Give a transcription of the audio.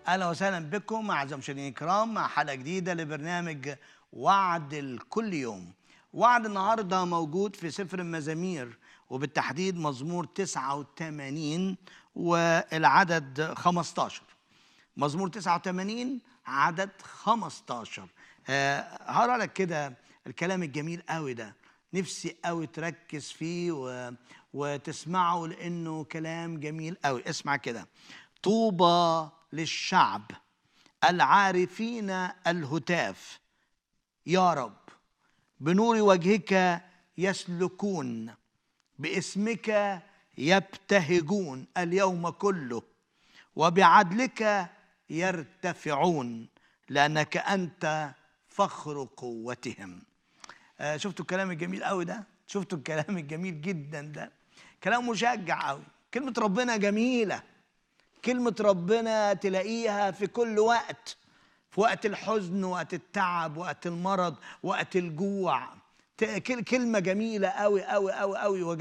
اهلا وسهلا بكم اعزائي المشاهدين الكرام مع حلقه جديده لبرنامج وعد الكل يوم. وعد النهارده موجود في سفر المزامير وبالتحديد مزمور 89 والعدد 15. مزمور 89 عدد 15 آه، هقرا لك كده الكلام الجميل قوي ده نفسي قوي تركز فيه و... وتسمعه لانه كلام جميل قوي اسمع كده طوبى للشعب العارفين الهتاف يا رب بنور وجهك يسلكون باسمك يبتهجون اليوم كله وبعدلك يرتفعون لانك انت فخر قوتهم آه، شفتوا الكلام الجميل قوي ده شفتوا الكلام الجميل جدا ده كلام مشجع قوي كلمه ربنا جميله كلمه ربنا تلاقيها في كل وقت في وقت الحزن وقت التعب وقت المرض وقت الجوع ت- كل- كلمه جميله قوي قوي قوي قوي